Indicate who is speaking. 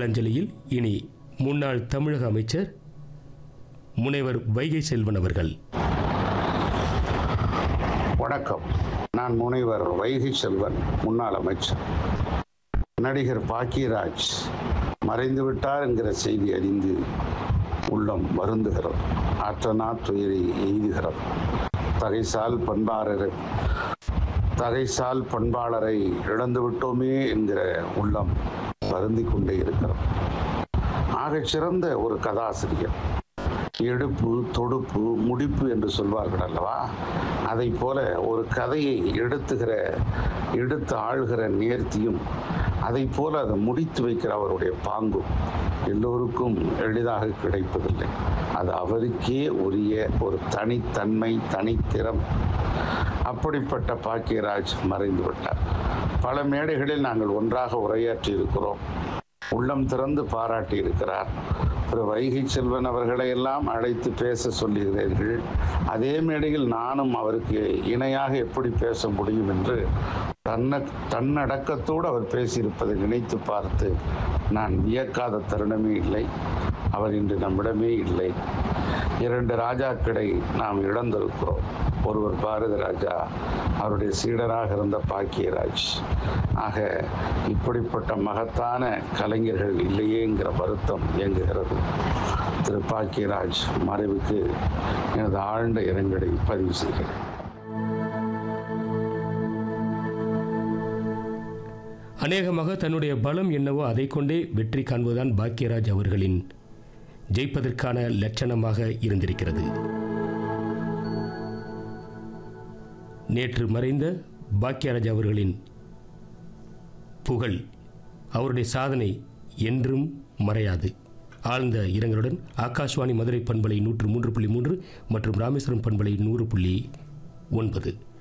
Speaker 1: மக்கள் அஞ்சலியில் இனி முன்னாள் தமிழக அமைச்சர் முனைவர் வைகை செல்வன் அவர்கள்
Speaker 2: வணக்கம் நான் முனைவர் வைகை செல்வன் முன்னாள் அமைச்சர் நடிகர் பாக்கியராஜ் மறைந்துவிட்டார் என்கிற செய்தி அறிந்து உள்ளம் வருந்துகிறது ஆற்றனா துயரை எய்துகிறது தகைசால் பண்பாளரை தகைசால் பண்பாளரை இழந்துவிட்டோமே என்கிற உள்ளம் வருந்திக் கொண்டே இருக்கிறது ஆகச் சிறந்த ஒரு கதாசிரியர் எடுப்பு தொடுப்பு முடிப்பு என்று சொல்வார்கள் அல்லவா அதை போல ஒரு கதையை எடுத்துகிற எடுத்து ஆள்கிற நேர்த்தியும் அதை போல அதை முடித்து வைக்கிற அவருடைய பாங்கும் எல்லோருக்கும் எளிதாக கிடைப்பதில்லை அது அவருக்கே உரிய ஒரு தனித்தன்மை தனித்திறம் அப்படிப்பட்ட பாக்கியராஜ் மறைந்து விட்டார் பல மேடைகளில் நாங்கள் ஒன்றாக உரையாற்றி இருக்கிறோம் உள்ளம் திறந்து பாராட்டி இருக்கிறார் திரு வைகை செல்வன் அவர்களை எல்லாம் அழைத்து பேச சொல்லுகிறீர்கள் அதே மேடையில் நானும் அவருக்கு இணையாக எப்படி பேச முடியும் என்று தன்ன தன்னடக்கத்தோடு அவர் பேசியிருப்பதை நினைத்து பார்த்து நான் வியக்காத தருணமே இல்லை அவர் இன்று நம்மிடமே இல்லை இரண்டு ராஜாக்களை நாம் இழந்திருக்கிறோம் ஒருவர் பாரத ராஜா அவருடைய சீடராக இருந்த பாக்கியராஜ் ஆக இப்படிப்பட்ட மகத்தான கலைஞர்கள் இல்லையேங்கிற வருத்தம் இயங்குகிறது திரு பாக்கியராஜ் மறைவுக்கு எனது ஆழ்ந்த இரங்கலை பதிவு செய்கிறேன்
Speaker 1: அநேகமாக தன்னுடைய பலம் என்னவோ அதை கொண்டே வெற்றி காண்பதுதான் பாக்கியராஜ் அவர்களின் ஜெயிப்பதற்கான லட்சணமாக இருந்திருக்கிறது நேற்று மறைந்த பாக்கியராஜ் அவர்களின் புகழ் அவருடைய சாதனை என்றும் மறையாது ஆழ்ந்த இரங்கலுடன் ஆகாஷ்வாணி மதுரை பண்பலை நூற்று மூன்று புள்ளி மூன்று மற்றும் ராமேஸ்வரம் பண்பலை நூறு புள்ளி ஒன்பது